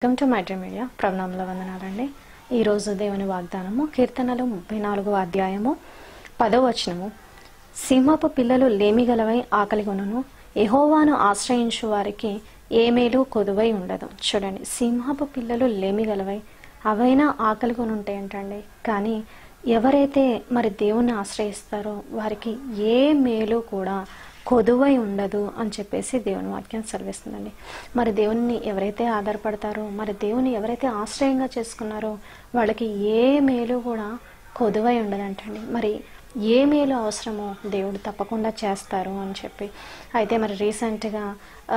welcome to my dream media ప్రణాముల వందనాలండి ఈరోజు దేవుని వాగ్దానము కీర్తనలు ముప్పై నాలుగవ అధ్యాయము పదో వచనము సింహపు పిల్లలు లేమిగలవై ఆకలిగొనును ఎహోవాను ఆశ్రయించు వారికి ఏ మేలు కొదువై ఉండదు చూడండి సింహపు పిల్లలు లేమిగలవై అవైనా ఆకలిగొని ఉంటాయంటండి కానీ ఎవరైతే మరి దేవుణ్ణి ఆశ్రయిస్తారో వారికి ఏ మేలు కూడా కొదువై ఉండదు అని చెప్పేసి దేవుని వాక్యం సెలవిస్తుందండి మరి దేవుని ఎవరైతే ఆధారపడతారో మరి దేవుని ఎవరైతే ఆశ్రయంగా చేసుకున్నారో వాళ్ళకి ఏ మేలు కూడా కొదువై ఉండదంటండి మరి ఏ మేలు అవసరమో దేవుడు తప్పకుండా చేస్తారు అని చెప్పి అయితే మరి రీసెంట్గా ఆ,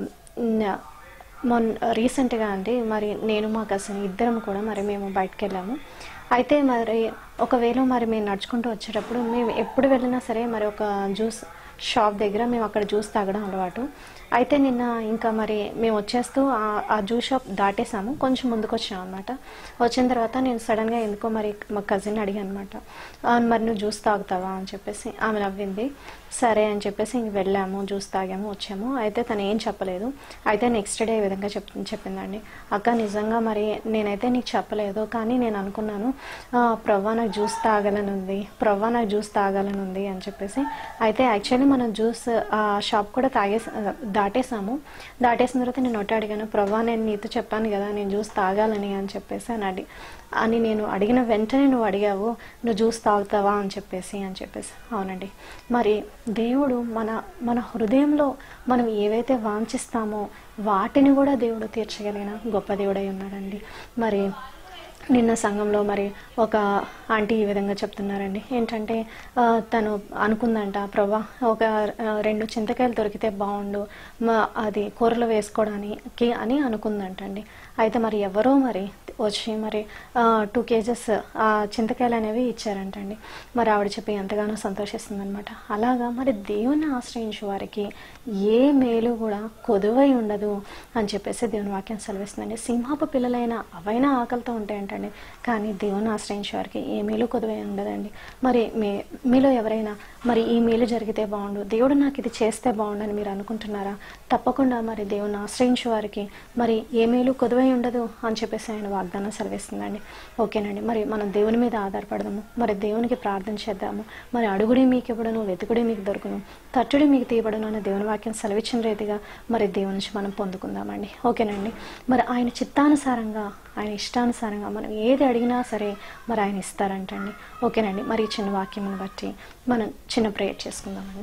న- మొన్న రీసెంట్గా అండి మరి నేను మా కజిన్ ఇద్దరం కూడా మరి మేము బయటకు వెళ్ళాము అయితే మరి ఒకవేళ మరి మేము నడుచుకుంటూ వచ్చేటప్పుడు మేము ఎప్పుడు వెళ్ళినా సరే మరి ఒక జ్యూస్ షాప్ దగ్గర మేము అక్కడ జ్యూస్ తాగడం అలవాటు అయితే నిన్న ఇంకా మరి మేము వచ్చేస్తూ ఆ- ఆ జ్యూస్ షాప్ దాటేసాము కొంచెం ముందుకు వచ్చాం అనమాట వచ్చిన తర్వాత నేను సడన్గా ఎందుకో మరి మా కజిన్ అడిగాను అనమాట మరి నువ్వు జ్యూస్ తాగుతావా అని చెప్పేసి ఆమె నవ్వింది సరే అని చెప్పేసి ఇంక వెళ్ళాము జ్యూస్ తాగాము వచ్చాము అయితే తను ఏం చెప్పలేదు అయితే నెక్స్ట్ డే ఈ విధంగా చెప్ చెప్పిందండి అక్క నిజంగా మరి నేనైతే నీకు చెప్పలేదు కానీ నేను అనుకున్నాను "ఆ, ప్రవ్వా నాకు జ్యూస్ తాగాలని ఉంది ప్రవ్వా నాకు జ్యూస్ తాగాలని ఉంది అని చెప్పేసి అయితే యాక్చువల్లీ మనం జ్యూస్ ఆ షాప్ కూడా తాగేసి దాటేసాము దాటేసిన తర్వాత నేను ఒకటి అడిగాను ప్రవ్వా నేను నీతో చెప్పాను కదా నేను జ్యూస్ తాగాలని అని చెప్పేసి అని అడి అని నేను అడిగిన వెంటనే నువ్వు అడిగావు నువ్వు జ్యూస్ తాగుతావా అని చెప్పేసి అని చెప్పేసి అవునండి మరి దేవుడు మన మన హృదయంలో మనం ఏవైతే వాంఛిస్తామో వాటిని కూడా దేవుడు తీర్చగలిగిన గొప్ప దేవుడై ఉన్నాడండి మరి నిన్న సంఘంలో మరి ఒక ఆంటీ ఈ విధంగా చెప్తున్నారండి ఏంటంటే ఆ, తను అనుకుందంట ప్రభా ఒక ఆ, రెండు చింతకాయలు దొరికితే బాగుండు మా అది కూరలో వేసుకోవడానికి అని అనుకుందంటండి అయితే మరి ఎవరో మరి వచ్చి మరి టూ కేజెస్ చింతకాయలు అనేవి ఇచ్చారంటండి మరి ఆవిడ చెప్పి ఎంతగానో సంతోషిస్తుంది అనమాట అలాగా మరి దేవుని ఆశ్రయించే వారికి ఏ మేలు కూడా కొదువై ఉండదు అని చెప్పేసి దేవుని వాక్యం సెలవిస్తుందండి సింహపు పిల్లలైన అవైనా ఆకలితో ఉంటాయంటండి కానీ దేవుని ఆశ్రయించే వారికి ఏ మేలు కొదువై ఉండదండి మరి మీ మీలో ఎవరైనా మరి ఈ మేలు జరిగితే బాగుండు దేవుడు నాకు ఇది చేస్తే బాగుండు అని మీరు అనుకుంటున్నారా తప్పకుండా మరి దేవుని ఆశ్రయించే వారికి మరి ఏ మేలు కొదువై ఉండదు అని చెప్పేసి ఆయన వాగ్దానం సెలవిస్తుందండి ఓకేనండి మరి మనం దేవుని మీద ఆధారపడదాము మరి దేవునికి ప్రార్థన చేద్దాము మరి అడుగుడి మీకు ఇవ్వడను వెతుకుడి మీకు దొరుకును తట్టుడి మీకు తీయబడను అనే దేవుని వాక్యం సెలవిచ్చిన రీతిగా మరి దేవుని నుంచి మనం పొందుకుందామండి ఓకేనండి మరి ఆయన చిత్తానుసారంగా ఆయన ఇష్టానుసారంగా మనం ఏది అడిగినా సరే మరి ఆయన ఇస్తారంటండి ఓకేనండి మరి ఈ చిన్న వాక్యమును బట్టి మనం చిన్న ప్రేయర్ చేసుకుందామండి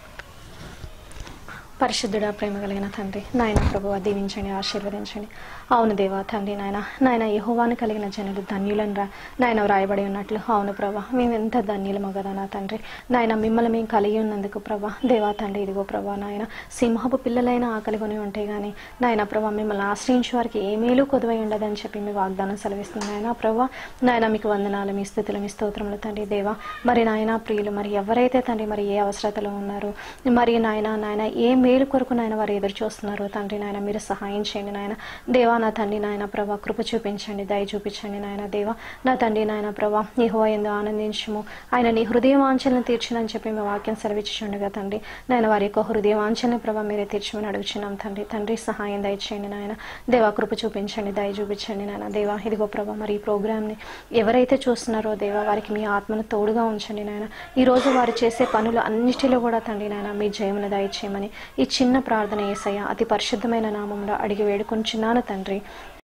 పరిశుద్ధుడా ప్రేమ కలిగిన తండ్రి నాయన ప్రభువ దీవించండి ఆశీర్వదించండి అవును దేవా తండ్రి నాయన నాయన యహోవాను కలిగిన జనులు ధన్యులను రా నాయన వ్రాయబడి ఉన్నట్లు అవును ప్రభా మేము ఎంత ధన్యులమో కదా నా తండ్రి నాయన మిమ్మల్ని మేము కలిగి ఉన్నందుకు ప్రభా దేవా తండ్రి ఇదిగో ప్రభా నాయన సింహపు పిల్లలైన ఆకలి కొని ఉంటే గానీ నాయన ప్రభా మిమ్మల్ని ఆశ్రయించే వారికి ఏ మేలు కొదువై ఉండదని చెప్పి మీ వాగ్దానం సెలవిస్తుంది నాయన ప్రభా నాయన మీకు వందనాలు మీ స్థితులు మీ స్తోత్రములు తండ్రి దేవా మరి నాయన ప్రియులు మరి ఎవరైతే తండ్రి మరి ఏ అవసరతలో ఉన్నారు మరి నాయన నాయన ఏ మేలు కొరకు నాయన వారు ఎదురు చూస్తున్నారు తండ్రి నాయన మీరు సహాయం చేయండి నాయన దేవా నా తండ్రి నాయన ప్రభా కృప చూపించండి దయ చూపించండి నాయన దేవా నా తండ్రి నాయన ప్రభా నీ హో ఎందు ఆనందించము ఆయన నీ హృదయ వాంఛలను తీర్చినని చెప్పి మీ వాక్యం సెలవిచ్చుండగా తండ్రి నాయన వారి యొక్క హృదయ వాంఛలను ప్రభా మీరే తీర్చమని అడుగుచున్నాం తండ్రి తండ్రి సహాయం దయచేయండి నాయన దేవా కృప చూపించండి దయ చూపించండి నాయన దేవా ఇదిగో ప్రభా మరి ఈ ప్రోగ్రామ్ని ఎవరైతే చూస్తున్నారో దేవా వారికి మీ ఆత్మను తోడుగా ఉంచండి నాయన ఈ రోజు వారు చేసే పనులు అన్నిటిలో కూడా తండ్రి నాయన మీ జయమును దయచేయమని ఈ చిన్న ప్రార్థన ఏసయ్య అతి పరిశుద్ధమైన నామంలో అడిగి వేడుకొంచున్నాను తండ్రి